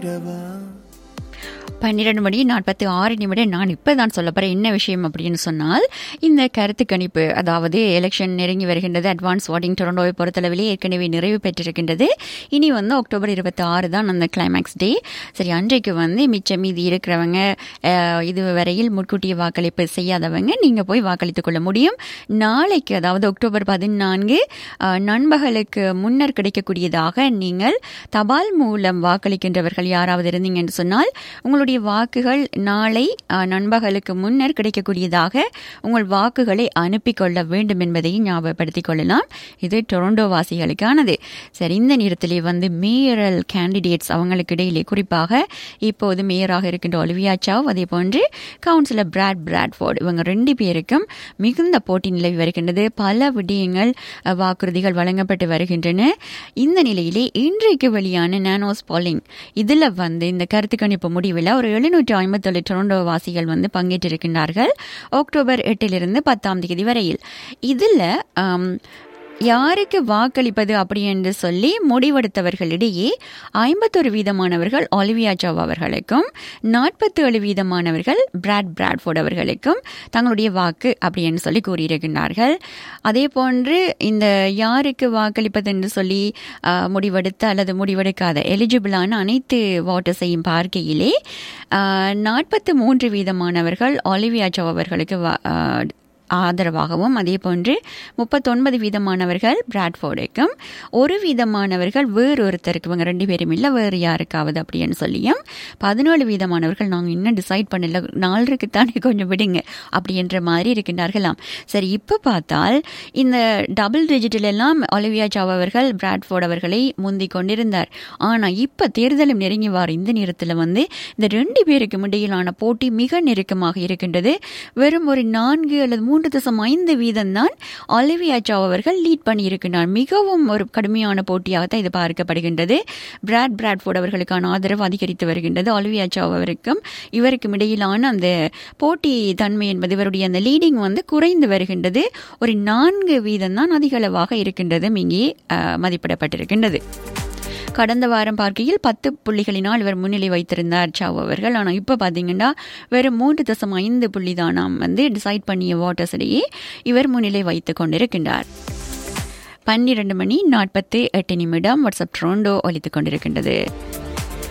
பன்னிரண்டு மணி நாற்பத்தி ஆறு நிமிடம் நான் இப்போ தான் சொல்ல போகிறேன் என்ன விஷயம் அப்படின்னு சொன்னால் இந்த கருத்து கணிப்பு அதாவது எலெக்ஷன் நெருங்கி வருகின்றது அட்வான்ஸ் வாட்டிங் டொரண்டோவை பொறுத்தளவிலே ஏற்கனவே நிறைவு பெற்றிருக்கின்றது இனி வந்து அக்டோபர் இருபத்தி ஆறு தான் அந்த கிளைமேக்ஸ் டே சரி அன்றைக்கு வந்து மிச்சம் மீதி இருக்கிறவங்க அஹ், இது வரையில் முன்கூட்டிய வாக்களிப்பு செய்யாதவங்க நீங்கள் போய் வாக்களித்துக் கொள்ள முடியும் நாளைக்கு அதாவது அக்டோபர் பதினான்கு அஹ், நண்பகலுக்கு முன்னர் கிடைக்கக்கூடியதாக நீங்கள் தபால் மூலம் வாக்களிக்கின்றவர்கள் யாராவது இருந்தீங்க என்று சொன்னால் உங்களுடைய வாக்குகள் நாளை அஹ், நண்பகலுக்கு முன்னர் கிடைக்கக்கூடியதாக உங்கள் வாக்குகளை அனுப்பி கொள்ள வேண்டும் என்பதையும் ஞாபகப்படுத்திக் கொள்ளலாம் இது டொரண்டோ வாசிகளுக்கானது சரி இந்த நேரத்திலே வந்து மேயரல் கேண்டிடேட்ஸ் அவங்களுக்கு இடையிலே குறிப்பாக இப்போது மேயராக இருக்கின்ற ஒலிவியா சாவ் அதே போன்று கவுன்சிலர் பிராட் பிராட்ஃபோர்ட் இவங்க ரெண்டு பேருக்கும் மிகுந்த போட்டி நிலவி வருகின்றது பல விடயங்கள் அஹ், வாக்குறுதிகள் வழங்கப்பட்டு வருகின்றன இந்த நிலையிலே இன்றைக்கு வெளியான நானோஸ் பாலிங் இதில் வந்து இந்த கருத்து கணிப்பு முடிவில் ஒரு எழுநூற்று ஐம்பத்தேழு டொரண்டோ வாசிகள் வந்து பங்கேற்றிருக்கின்றார்கள் அக்டோபர் எட்டிலிருந்து பத்தாம் தேதி வரையில் இதில் யாருக்கு வாக்களிப்பது அப்படி என்று சொல்லி முடிவெடுத்தவர்களிடையே ஐம்பத்தொரு வீதமானவர்கள் ஒலிவியா சாவ் அவர்களுக்கும் நாற்பத்தேழு வீதமானவர்கள் பிராட் பிராட்ஃபோர்ட் அவர்களுக்கும் தங்களுடைய வாக்கு அப்படி என்று சொல்லி கூறியிருக்கின்றார்கள் அதே போன்று இந்த யாருக்கு வாக்களிப்பது என்று சொல்லி ஆஹ், முடிவெடுத்த அல்லது முடிவெடுக்காத எலிஜிபிளான அனைத்து வாட்டர்ஸையும் பார்க்கையிலே நாற்பத்து மூன்று வீதமானவர்கள் ஒலிவியா சாவ் அவர்களுக்கு வா- ஆஹ், ஆதரவாகவும் அதே போன்று முப்பத்தொன்பது வீதமானவர்கள் பிராட்ஃபோர்டுக்கும் ஒரு வீதமானவர்கள் வேறொருத்தருக்கு இவங்க ரெண்டு பேரும் இல்லை வேறு யாருக்காவது அப்படின்னு சொல்லியும் பதினேழு வீதமானவர்கள் நாங்கள் இன்னும் டிசைட் பண்ணல நாலருக்கு தானே கொஞ்சம் விடுங்க அப்படின்ற மாதிரி இருக்கின்றார்களாம் சரி இப்போ பார்த்தால் இந்த டபுள் டிஜிட்டில் எல்லாம் ஒலிவியா சாவ் அவர்கள் பிராட்ஃபோர்ட் அவர்களை முந்தி கொண்டிருந்தார் ஆனால் இப்போ தேர்தலும் நெருங்கி வார இந்த நேரத்தில் வந்து இந்த ரெண்டு பேருக்கும் இடையிலான போட்டி மிக நெருக்கமாக இருக்கின்றது வெறும் ஒரு நான்கு அல்லது மூன்று தசம் ஐந்து வீதம் தான் ஒலிவியா சாவ் அவர்கள் லீட் பண்ணியிருக்கிறார் மிகவும் ஒரு கடுமையான போட்டியாக தான் இது பார்க்கப்படுகின்றது பிராட் பிராட்ஃபோர்ட் அவர்களுக்கான ஆதரவு அதிகரித்து வருகின்றது ஒலிவியா சாவ் அவருக்கும் இவருக்கும் இடையிலான அந்த போட்டி தன்மை என்பது இவருடைய அந்த லீடிங் வந்து குறைந்து வருகின்றது ஒரு நான்கு வீதம் தான் அதிக அளவாக இருக்கின்றது இங்கே அஹ், மதிப்பிடப்பட்டிருக்கின்றது கடந்த வாரம் பார்க்கையில் பத்து புள்ளிகளினால் இவர் முன்னிலை வைத்திருந்தார் சாவ் அவர்கள் ஆனால் இப்போ பார்த்தீங்கன்னா வெறும் மூன்று தசம் ஐந்து புள்ளி தான் நாம் வந்து டிசைட் பண்ணிய வாட்டர்ஸ் இடையே இவர் முன்னிலை வைத்துக் கொண்டிருக்கின்றார் பன்னிரண்டு மணி நாற்பத்தி எட்டு நிமிடம் வாட்ஸ்அப் ட்ரோண்டோ ஒலித்துக் கொண்டிருக்கின்றது